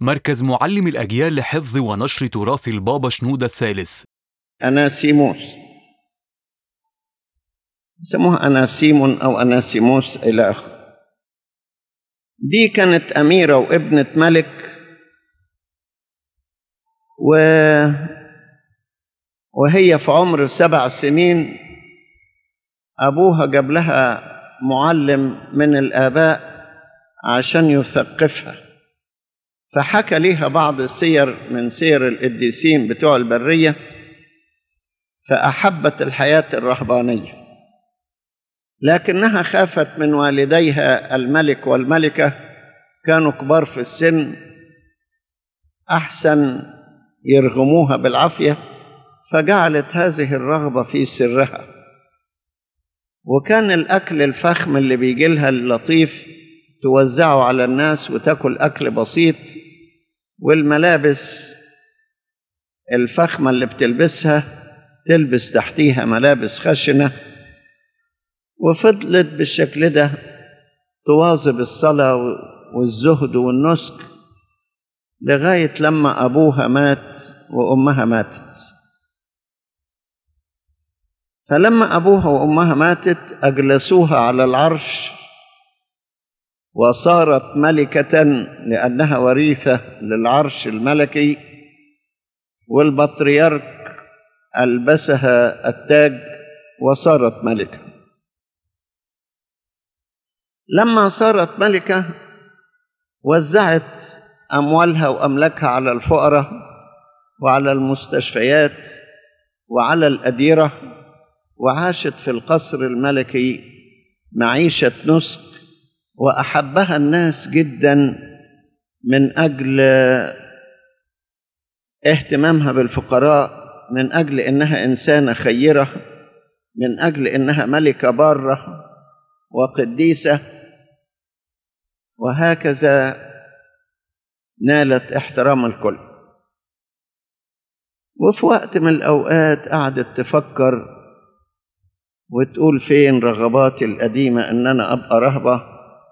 مركز معلم الأجيال لحفظ ونشر تراث البابا شنودة الثالث أناسيموس يسموها أناسيمون أو أناسيموس إلى آخره دي كانت أميرة وابنة ملك و وهي في عمر سبع سنين أبوها جاب لها معلم من الآباء عشان يثقفها فحكى ليها بعض السير من سير القديسين بتوع البرية فأحبت الحياة الرهبانية لكنها خافت من والديها الملك والملكة كانوا كبار في السن أحسن يرغموها بالعافية فجعلت هذه الرغبة في سرها وكان الأكل الفخم اللي بيجي لها اللطيف توزعه على الناس وتاكل أكل بسيط والملابس الفخمة اللي بتلبسها تلبس تحتيها ملابس خشنة وفضلت بالشكل ده تواظب الصلاة والزهد والنسك لغاية لما أبوها مات وأمها ماتت فلما أبوها وأمها ماتت أجلسوها على العرش وصارت ملكة لأنها وريثة للعرش الملكي والبطريرك ألبسها التاج وصارت ملكة لما صارت ملكة وزعت أموالها وأملاكها على الفقراء وعلى المستشفيات وعلى الأديرة وعاشت في القصر الملكي معيشة نسك وأحبها الناس جدا من أجل اهتمامها بالفقراء من أجل إنها إنسانة خيرة من أجل إنها ملكة بارة وقديسة وهكذا نالت احترام الكل وفي وقت من الأوقات قعدت تفكر وتقول فين رغباتي القديمة إن أنا أبقى رهبة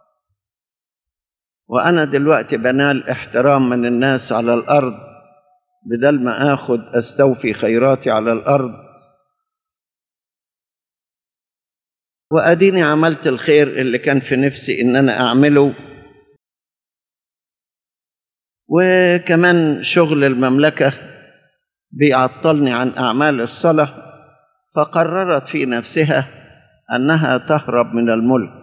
وأنا دلوقتي بنال احترام من الناس على الأرض بدل ما آخد أستوفي خيراتي على الأرض وأديني عملت الخير اللي كان في نفسي إن أنا أعمله وكمان شغل المملكة بيعطلني عن أعمال الصلاة فقررت في نفسها أنها تهرب من الملك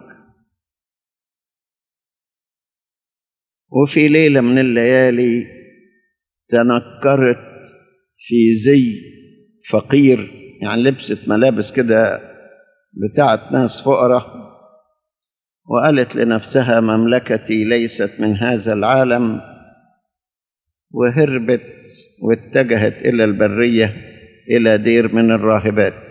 وفي ليلة من الليالي تنكرت في زي فقير يعني لبست ملابس كده بتاعت ناس فقراء وقالت لنفسها مملكتي ليست من هذا العالم وهربت واتجهت إلى البرية إلى دير من الراهبات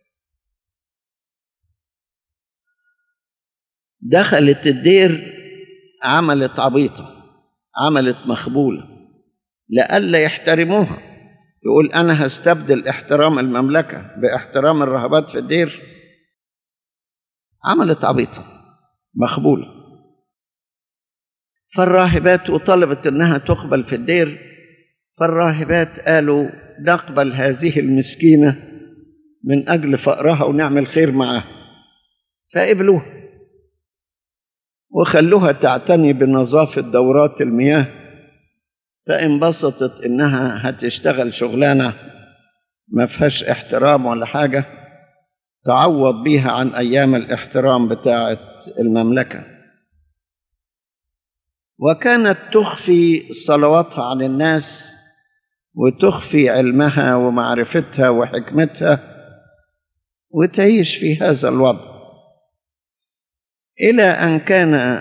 دخلت الدير عملت عبيطة عملت مخبولة لئلا يحترموها يقول أنا هستبدل احترام المملكة باحترام الرهبات في الدير عملت عبيطة مخبولة فالراهبات وطلبت انها تقبل في الدير فالراهبات قالوا نقبل هذه المسكينة من أجل فقرها ونعمل خير معها فقبلوها وخلوها تعتني بنظافة دورات المياه فانبسطت إنها هتشتغل شغلانة ما فيهاش احترام ولا حاجة تعوض بيها عن أيام الاحترام بتاعة المملكة وكانت تخفي صلواتها عن الناس وتخفي علمها ومعرفتها وحكمتها وتعيش في هذا الوضع الى ان كان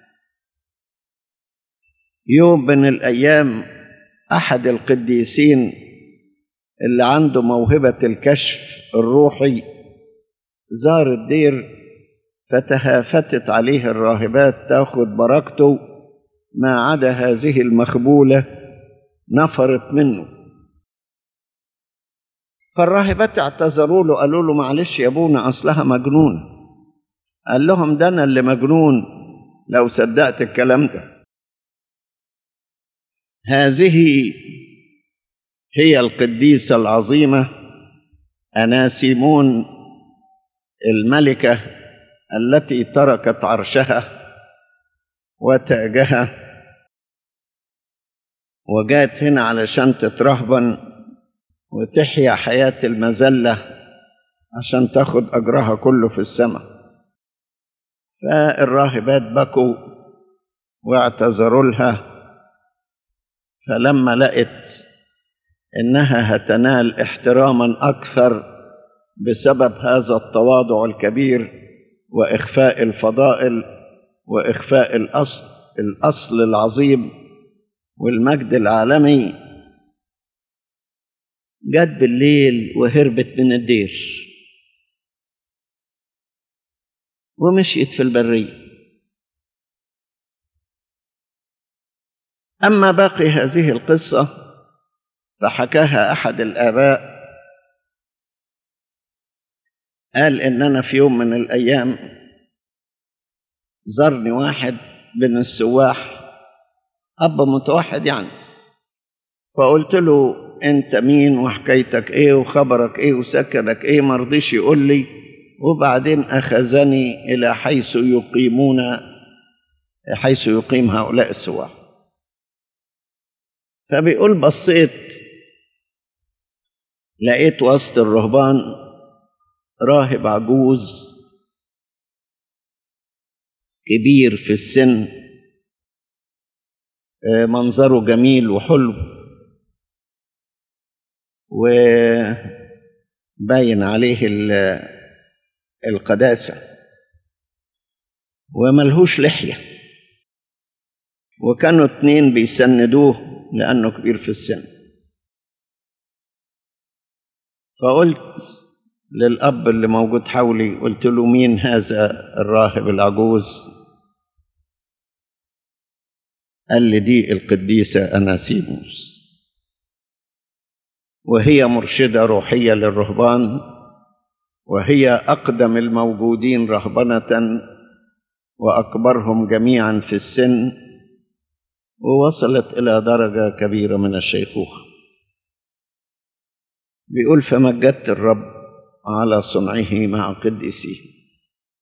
يوم من الايام احد القديسين اللي عنده موهبه الكشف الروحي زار الدير فتهافتت عليه الراهبات تاخذ بركته ما عدا هذه المخبوله نفرت منه فالراهبات اعتذروا له قالوا له معلش يا ابونا اصلها مجنونه قال لهم ده انا اللي مجنون لو صدقت الكلام ده هذه هي القديسة العظيمة أناسيمون الملكة التي تركت عرشها وتاجها وجات هنا علشان تترهبن وتحيا حياة المذلة عشان تاخد أجرها كله في السماء فالراهبات بكوا واعتذروا لها فلما لقت انها هتنال احتراما اكثر بسبب هذا التواضع الكبير واخفاء الفضائل واخفاء الاصل الاصل العظيم والمجد العالمي جت بالليل وهربت من الدير ومشيت في البريه أما باقي هذه القصة فحكاها أحد الآباء قال إن أنا في يوم من الأيام زارني واحد من السواح أب متوحد يعني فقلت له أنت مين وحكايتك إيه وخبرك إيه وسكنك إيه مرضيش يقول لي وبعدين أخذني إلى حيث يقيمون حيث يقيم هؤلاء السواح فبيقول بصيت لقيت وسط الرهبان راهب عجوز كبير في السن منظره جميل وحلو وباين عليه القداسة وملهوش لحية وكانوا اتنين بيسندوه لأنه كبير في السن فقلت للأب اللي موجود حولي قلت له مين هذا الراهب العجوز قال لي دي القديسة أناسيموس وهي مرشدة روحية للرهبان وهي أقدم الموجودين رهبنة وأكبرهم جميعا في السن ووصلت إلى درجة كبيرة من الشيخوخة بيقول فمجدت الرب على صنعه مع قديسيه